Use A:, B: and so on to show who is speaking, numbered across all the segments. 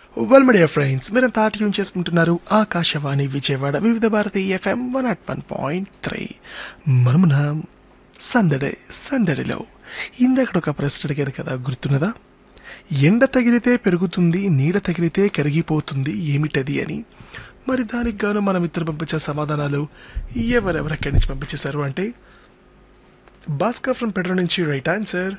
A: well media friends మీరంతా tune చేసుకుంటున్నారు Akashvani Vijayawada Vividh Bharati FM one at one point three మనమున సందడే సందడిలో ఇందక్కడ ఒక ప్రశ్న అడిగాను కదా గుర్తున్నదా ఎండ తగిలితే పెరుగుతుంది నీడ తగిలితే కరిగిపోతుంది ఏమిటది అని మరి దానికి గాను మన మిత్రులు పంపించే సమాధానాలు ఎవరెవరు ఎక్కడి నుంచి పంపించేశారు అంటే భాస్కర్ ఫ్రమ్ పెట్రో నుంచి రైట్ ఆన్సర్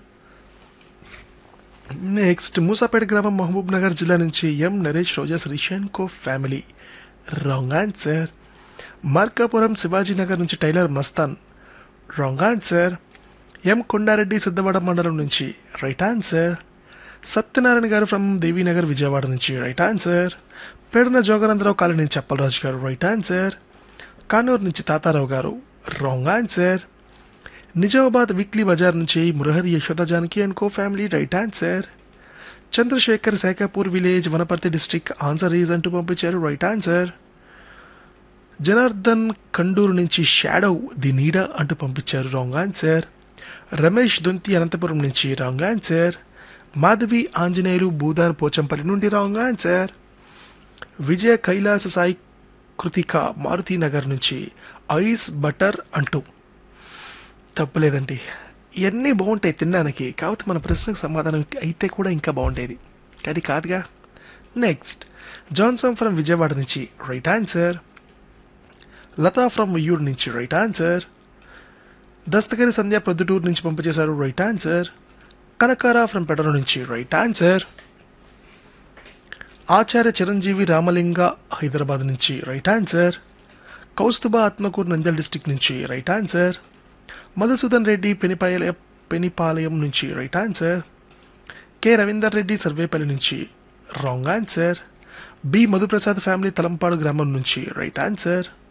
A: నెక్స్ట్ మూసాపేట గ్రామం మహబూబ్ నగర్ జిల్లా నుంచి M Naresh Roja Srishan co family wrong answer Markapuram Shivaji Nagar నుంచి tailor Mastan wrong answer M Kondareddy Siddhavada మండలం నుంచి రైట్ ఆన్సర్ సత్యనారాయణ గారు ఫ్రమ్ దేవీనగర్ విజయవాడ నుంచి right answer Pedana Joganandarao colony నుంచి అప్పలరాజు గారు రైట్ ఆన్సర్ కానూరు నుంచి తాతారావు గారు wrong answer Nizamabad weekly Bazar నుంచి Murahari Yashoda Janaki and co family right answer Chandrashekar Shekapur village Wanaparthy district answer is అంటూ పంపించారు రైట్ ఆన్సర్ జనార్దన్ కండూరు నుంచి షాడో ది నీడ అంటూ పంపించారు రాంగ్ ఆన్సర్ రమేష్ దొంతి అనంతపురం నుంచి రాంగ్ ఆన్సర్ మాధవి ఆంజనేయులు భూదాన్ పోచంపల్లి నుండి రాంగ్ ఆన్సర్ విజయ కైలాస సాయి కృతిక మారుతి నగర్ నుంచి ఐస్ బటర్ అంటూ తప్పలేదండి ఇవన్నీ బాగుంటాయి తినడానికి కాకపోతే మన ప్రశ్నకు సమాధానం అయితే కూడా ఇంకా బాగుండేది కానీ కాదుగా నెక్స్ట్ జాన్సన్ ఫ్రమ్ విజయవాడ నుంచి right answer Latha from Uyyuru నుంచి రైట్ ఆన్సర్ దస్తగిరి సంధ్య ప్రొద్దుటూరు నుంచి పంపించేశారు right answer Kanakara from Pedala నుంచి రైట్ ఆన్సర్ ఆచార్య చిరంజీవి రామలింగ హైదరాబాద్ నుంచి right answer Kaustubha Atmakur Nandyal district నుంచి రైట్ ఆన్సర్ మధుసూదన్ రెడ్డి పెనిపాలయ పెనిపాలయం నుంచి right answer K Ravinder Reddy Sarvepalli నుంచి wrong answer B Madhuprasad family Thalampadu గ్రామం నుంచి రైట్ ఆన్సర్